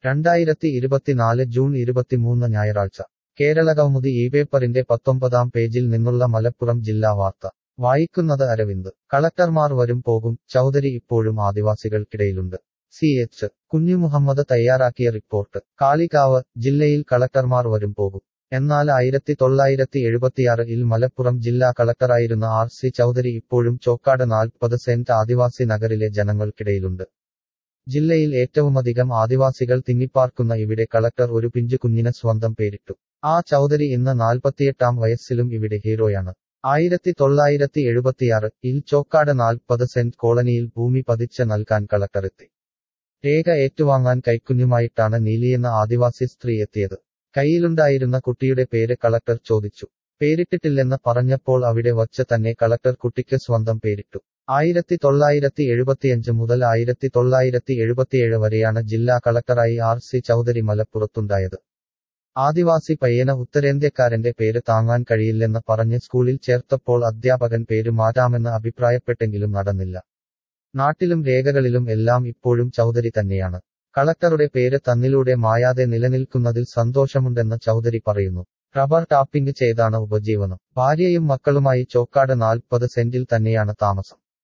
രണ്ടായിരത്തി ഇരുപത്തിനാല് ജൂൺ ഇരുപത്തിമൂന്ന് ഞായറാഴ്ച കേരള കൗമുദി ഈ പേപ്പറിന്റെ പത്തൊമ്പതാം പേജിൽ നിന്നുള്ള മലപ്പുറം ജില്ലാ വാർത്ത വായിക്കുന്നത് അരവിന്ദ് കളക്ടർമാർ വരും പോകും ചൗധരി ഇപ്പോഴും ആദിവാസികൾക്കിടയിലുണ്ട് സി എച്ച് കുഞ്ഞുമുഹമ്മദ് തയ്യാറാക്കിയ റിപ്പോർട്ട് കാളികാവ് ജില്ലയിൽ കളക്ടർമാർ വരും പോകും എന്നാൽ ആയിരത്തി തൊള്ളായിരത്തി എഴുപത്തിയാറിൽ മലപ്പുറം ജില്ലാ കളക്ടറായിരുന്ന ആർ സി ചൗധരി ഇപ്പോഴും ചോക്കാട് നാൽപ്പത് സെന്റ് ആദിവാസി നഗറിലെ ജനങ്ങൾക്കിടയിലുണ്ട് ജില്ലയിൽ ഏറ്റവുമധികം ആദിവാസികൾ തിങ്ങിപ്പാർക്കുന്ന ഇവിടെ കളക്ടർ ഒരു പിഞ്ചു കുഞ്ഞിന് സ്വന്തം പേരിട്ടു ആ ചൗധരി ഇന്ന് നാൽപ്പത്തിയെട്ടാം വയസ്സിലും ഇവിടെ ഹീറോയാണ് ആയിരത്തി തൊള്ളായിരത്തി എഴുപത്തിയാറ് ഇൽ ചോക്കാട് നാൽപ്പത് സെന്റ് കോളനിയിൽ ഭൂമി പതിച്ച് നൽകാൻ കളക്ടറെത്തി രേഖ ഏറ്റുവാങ്ങാൻ കൈക്കുഞ്ഞുമായിട്ടാണ് നീലിയെന്ന ആദിവാസി സ്ത്രീ എത്തിയത് കയ്യിലുണ്ടായിരുന്ന കുട്ടിയുടെ പേര് കളക്ടർ ചോദിച്ചു പേരിട്ടിട്ടില്ലെന്ന് പറഞ്ഞപ്പോൾ അവിടെ വച്ച് തന്നെ കളക്ടർ കുട്ടിക്ക് സ്വന്തം പേരിട്ടു ആയിരത്തി തൊള്ളായിരത്തി എഴുപത്തിയഞ്ച് മുതൽ ആയിരത്തി തൊള്ളായിരത്തി എഴുപത്തിയേഴ് വരെയാണ് ജില്ലാ കളക്ടറായി ആർ സി ചൗധരി മലപ്പുറത്തുണ്ടായത് ആദിവാസി പയ്യന ഉത്തരേന്ത്യക്കാരന്റെ പേര് താങ്ങാൻ കഴിയില്ലെന്ന് പറഞ്ഞ് സ്കൂളിൽ ചേർത്തപ്പോൾ അധ്യാപകൻ പേര് മാറ്റാമെന്ന് അഭിപ്രായപ്പെട്ടെങ്കിലും നടന്നില്ല നാട്ടിലും രേഖകളിലും എല്ലാം ഇപ്പോഴും ചൗധരി തന്നെയാണ് കളക്ടറുടെ പേര് തന്നിലൂടെ മായാതെ നിലനിൽക്കുന്നതിൽ സന്തോഷമുണ്ടെന്ന് ചൗധരി പറയുന്നു റബ്ബർ ടാപ്പിംഗ് ചെയ്താണ് ഉപജീവനം ഭാര്യയും മക്കളുമായി ചോക്കാട് നാൽപ്പത് സെന്റിൽ തന്നെയാണ് താമസം